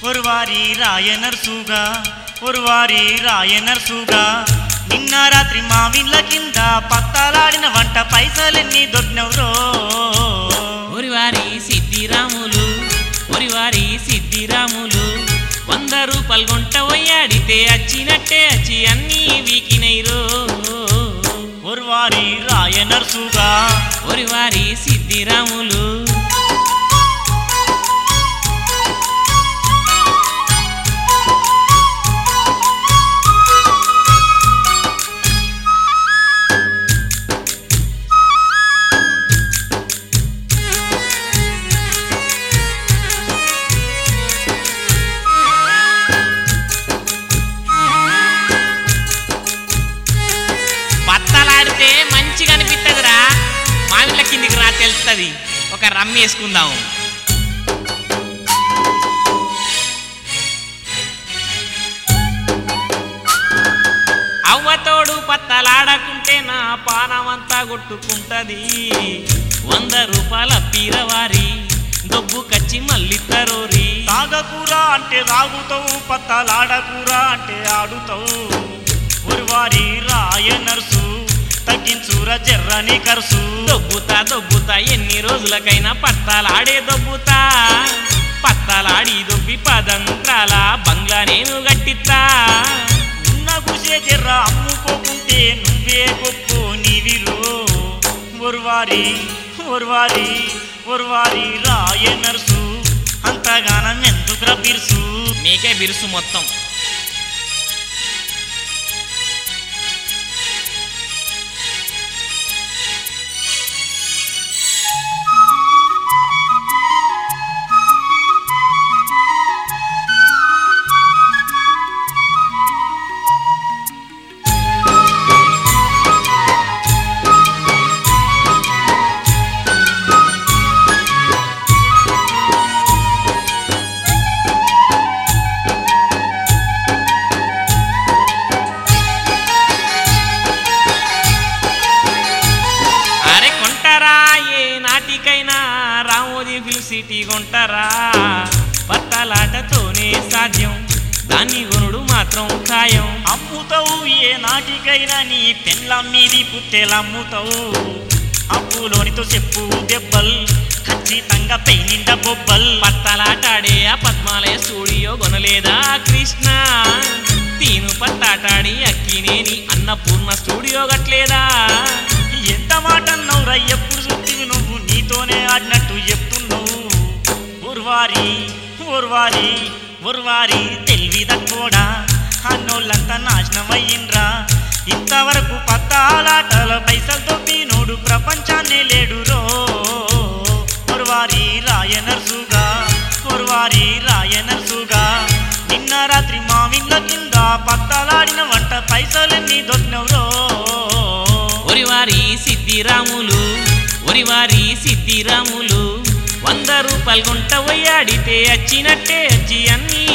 ఒరువారి రాయనర్సుగా ఒరువారి రాయనర్సుగా నిన్న రాత్రి మా విళ్ళ కింద పత్తాలాడిన వంట పైసలెన్ని దొడ్నవరో ఒరివారి సిద్ధిరాములు ఒరివారి సిద్ధిరాములు వంద రూపాయలు గుంట ఒయ్యాడితే అచ్చినట్టే అచ్చి అన్నీ వీకినైరో ఒరువారి రాయనర్సుగా ఒరివారి సిద్ధిరాములు బత్తలాడితే మంచిగా అనిపిస్తుందిరా మామిళ్ళ కిందికి రా తెలుస్తుంది ఒక రమ్మి వేసుకుందాం అవ్వతోడు పత్తలాడకుంటే నా పానమంతా కొట్టుకుంటది వంద రూపాయల పీరవారి దొబ్బు కచ్చి మళ్ళిత్తరోరి తాగకూర అంటే తాగుతావు పత్తాలాడకూర అంటే ఆడుతావు ఒరువారి రాయనర్సు తగ్గించుర జర్రని కరుసు దొబ్బుతా దొబ్బుతా ఎన్ని రోజులకైనా పత్తాలాడే దొబ్బుతా పత్తాలాడి దొబ్బి పదంత్రాల బంగ్లా నేను గట్టిత్తా ఉన్న గుసే జర్ర అమ్ముకోకుంటే నువ్వే గొప్ప నీవిలో ఒరువారి ఒరువారి ఒరువారి రాయనర్సు అంతగానం ఎందుకురా బిర్సు నీకే బిరుసు మొత్తం అరే కొంటారా ఏ నాటికైనా రామోజీ ఫిల్ సిటీ కొంటారా పత్తాలాటతోనే సాధ్యం దాన్ని కొనుడు మాత్రం ఖాయం అమ్ముతావు ఏ నాటికైనా నీ పెళ్ళమ్మీది పుట్టెలమ్ముతావు అప్పులోనితో చెప్పు దెబ్బల్ ఖచ్చితంగా పెయినిండ బొబ్బల్ పత్తాలాటాడే ఆ పద్మాలయ స్టూడియో కొనలేదా కృష్ణ తీను పత్తాటాడి అక్కినేని అన్నపూర్ణ స్టూడియో గట్లేదా ఎంత మాట అన్నావురా ఎప్పుడు చూస్తీవి నువ్వు నీతోనే ఆడినట్టు చెప్తున్నావు ఉర్వారి ఉర్వారి ఉర్వారి తెలివి తక్కువడా అన్నోళ్ళంతా నాశనం అయ్యిండ్రా ఇంతవరకు పత్తాలాటల పైసలు తొప్పినోడు ప్రపంచాన్నే లేడురో ఉర్వారి రాయనర్సుగా ఉర్వారి రాయనర్సుగా నిన్న రాత్రి మా విళ్ళ కింద పత్తాలాడిన వంట పైసలన్నీ దొరికినవురో ఒరివారి సిద్ధిరాములు ఒరివారి సిద్ధిరాములు వంద రూపాయలు గుంట పోయాడితే అచ్చినట్టే అచ్చి అన్నీ